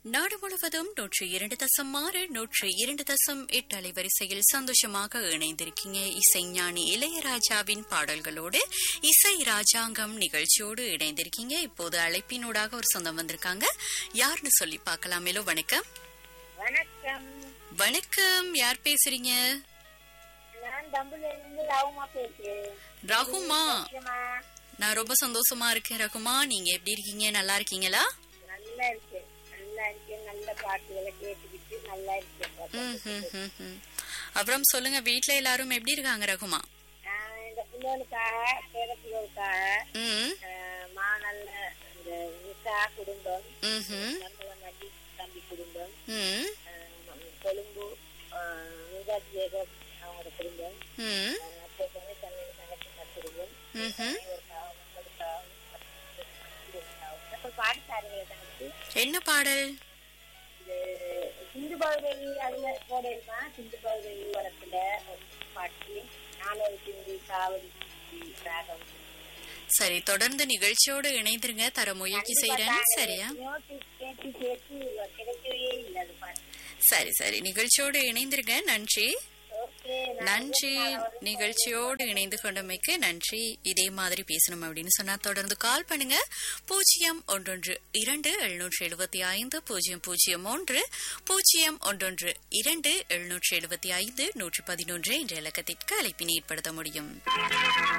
நாடு முழுவதும் நூற்றி இரண்டு தசம் ஆறு நூற்றி இரண்டு தசம் எட்டு அலைவரிசையில் சந்தோஷமாக இணைந்திருக்கீங்க இசைஞானி இளையராஜாவின் பாடல்களோடு இசை ராஜாங்கம் நிகழ்ச்சியோடு இணைந்திருக்கீங்க இப்போது அழைப்பினூடாக ஒரு சொந்தம் வந்திருக்காங்க யாருன்னு சொல்லி பார்க்கலாம் மேலோ வணக்கம் வணக்கம் வணக்கம் யார் பேசுறீங்க நான் தம்புல இருந்து ராவுமா பேசுறேன் ரகுமா நிச்சயமா நான் ரொம்ப சந்தோஷமா இருக்கேன் ரகுமா நீங்க எப்படி இருக்கீங்க நல்லா இருக்கீங்களா நல்லா இருக்கேன் நல்லா இருக்கேன் நல்ல பாட்டுகளை கேட்டுக்கிட்டு நல்லா இருக்கேன் ம், ம், ம், ம். அப்புறம் சொல்லுங்க வீட்ல எல்லாரும் எப்படி இருக்காங்க ரகுமா நான் இந்த பிள்ளைகளுக்காக பேர பிள்ளைகளுக்காக ம் ஆஹ், மாநல்ல இந்த நிசா குடும்பம் ம்ஹும். நம்மள மட்டி தம்பி குடும்பம் ம் ஆஹ், கொழும்பு நிதாத் ஜேகப் அவங்களோட குடும்பம் ம் ஆஹ், அப்புறம் வந்து தன்னை தங்கச்சி குடும்பம் ம்ஹும். இவருக்காக, உங்களுக்காக, அப்புறம் பாடி தாருங்க தங்கச்சி என்ன பாடல் இது சிந்து பௌதவி அதுல போடணுமா சிந்து பௌதவி வரத்துல பாட்டு நாலொரு சிந்தி காவடி சிந்தி ராகம் சரி தொடர்ந்து நிகழ்ச்சியோடு இணைந்திருங்க தர முயற்சி செய்யறேன் சரியா நோட்டீஸ் கேட்டு கேட்டு கிடைக்கவே இல்லை அது பாட்டு சரி சரி நிகழ்ச்சியோடு இணைந்திருங்க நன்றி ஓகே நன்றி நிகழ்ச்சியோடு இணைந்து கொண்டமைக்கு நன்றி இதே மாதிரி பேசணும் அப்படின்னு சொன்னா தொடர்ந்து கால் பண்ணுங்க பூஜ்ஜியம் ஒன்றொன்று இரண்டு எழுநூற்றி எழுபத்தி ஐந்து பூஜ்ஜியம் பூஜ்ஜியம் ஒன்று பூஜ்ஜியம் ஒன்றொன்று இரண்டு எழுநூற்றி எழுபத்தி ஐந்து நூற்றி பதினொன்று என்ற இலக்கத்திற்கு அழைப்பினை ஏற்படுத்த முடியும்